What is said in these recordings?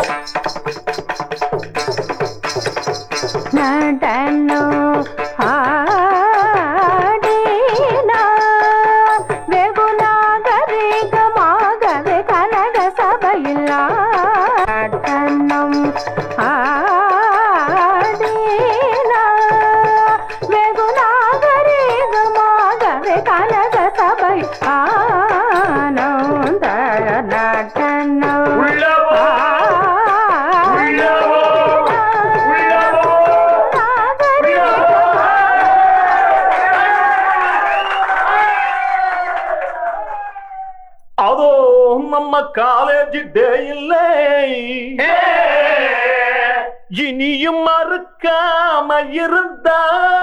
நடனம் ஆடினா வெகு நாகரிகமாகவே கனக சபையில் நடனம் ஆடினா வெகு நாகரிகமாகவே கனக சபை ஆனந்த நடனம் உள்ளவோ உள்ளவோ உள்ளவோ அதோ நம்ம காலேஜ் டே இல்லை இனியும் மறுக்காம இருந்தா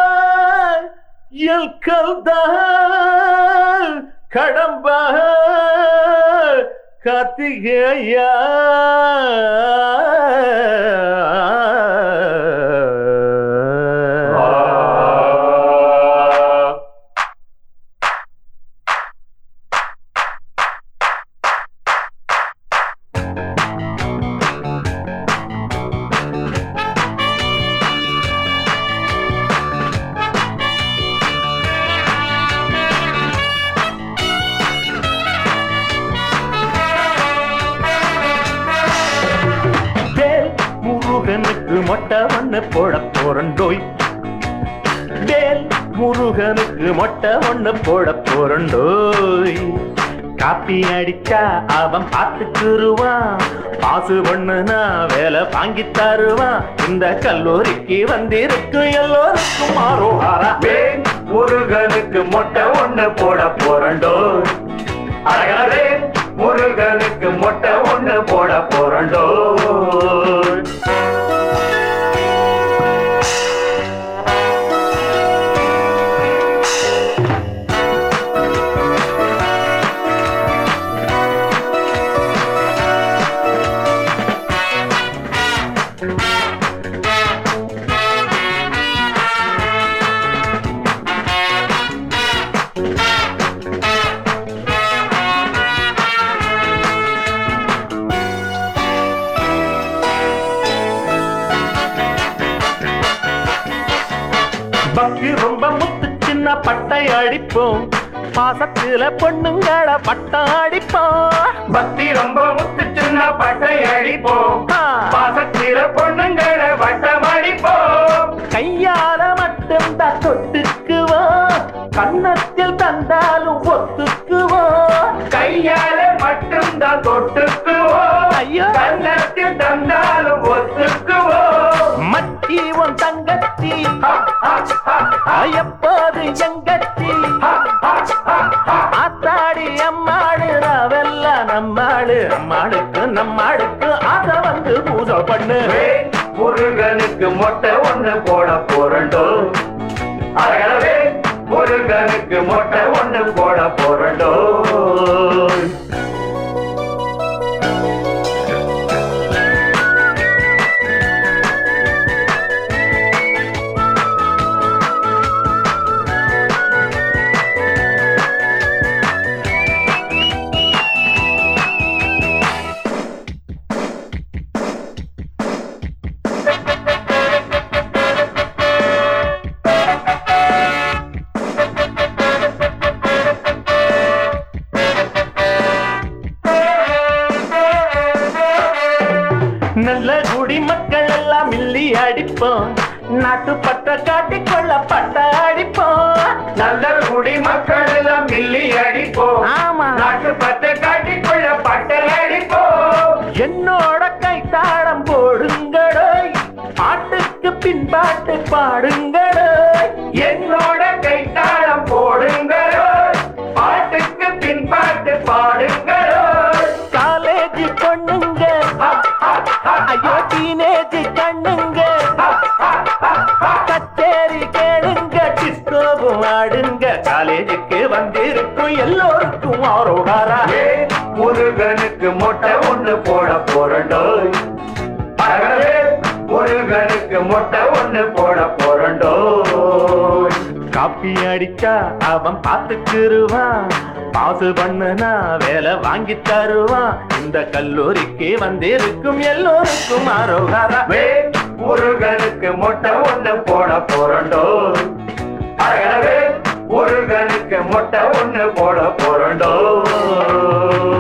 எல் கல்தான் கடம்ப கார்த்திகேயா வேல் முருகனுக்கு மொட்டை ஒண்ணு போட போறண்டோய் வேல் முருகனுக்கு மொட்டை ஒண்ணு போட போறண்டோய் காப்பி அடிச்சா அவன் பார்த்துக்குருவான் பாசு பண்ணுனா வேலை வாங்கி தருவான் இந்த கல்லூரிக்கு வந்திருக்கு எல்லோருக்கும் மாறுவாரா வேல் முருகனுக்கு மொட்டை ஒண்ணு போட போறண்டோய் அழகவே முருகனுக்கு மொட்டை ஒண்ணு போட போறண்டோ பக்தி ரொம்ப முத்து சின்ன பட்டை அடிப்போம் பாசத்துல பொண்ணுங்கள பட்டம் அடிப்போம் பக்தி ரொம்ப முத்து சின்ன பட்டை அடிப்போம் ஆ. பாசத்தில பொண்ணுங்களை வட்டம் அடிப்போம் கையால மட்டும் தான் தொட்டுக்குவோம் கன்னத்தில் தந்தாலும் ஒத்துக்குவோம் கையால மட்டும் தான் தொட்டுக்குவோம் ஐயோ. கன்னத்தில் தந்தாலும் ஒத்துக்குவோம் மச்சி உன் தங்கச்சி ஹா, ஹா, ஹா, ஹா, எப்போது எங்கச்சி ஹா, ஹா, ஹா, ஹா. ஆத்தாடி அம்மாடு ராவெல்லாம் நம்மாடு அம்மாளுக்கு நம்மாளுக்கு ஆசை வந்து பூஜை பண்ணு வேல் முருகனுக்கு மொட்டை ஒண்ணு போட போறண்டோ அழகவே முருகனுக்கு மொட்டை ஒண்ணு போட போறண்டோ நல்ல குடி மக்கள் எல்லாம் மில்லி அடிப்போம் நாட்டுப்பட்ட காட்டிக்கொள்ள பட்ட அடிப்போம் நல்ல குடி மக்கள் எல்லாம் மில்லி அடிப்போம் ஆமா. நாட்டு பத்தை காட்டிக்கொள்ள பட்டல் அடிப்போம் என்னோட கைத்தாளம் போடுங்களோ பாட்டுக்கு பின்பாட்டு பாடுங்களோ என்னோட கைத்தாளம் போடுங்களோ பாட்டுக்கு பின்பாட்டு பாடுங்களோ காலேஜ் பொண்ணுங்க ஐயோ டீனேஜ் கண்ணுங்க கச்சேரி கேளுங்க டிஸ்கோவும் ஆடுங்க காலேஜுக்கு வந்திருக்கும் எல்லோருக்கும் ஆரோகாரா ஏன் முருகனுக்கு மொட்டை ஒண்ணு போட போறண்டோ அழகவே முருகனுக்கு மொட்டை ஒண்ணு போட போறண்டோ காப்பி அடிச்சா அவன் பார்த்துக்குருவான் பாசு பண்ணுனா வேலை வாங்கி தருவான் இந்த கல்லூரிக்கு வந்திருக்கும் எல்லோருக்கும் ஆரோகாரா வே முருகனுக்கு மொட்டை ஒண்ணு போட போறண்டோ அழகவே முருகனுக்கு மொட்டை ஒண்ணு போட போறண்டோ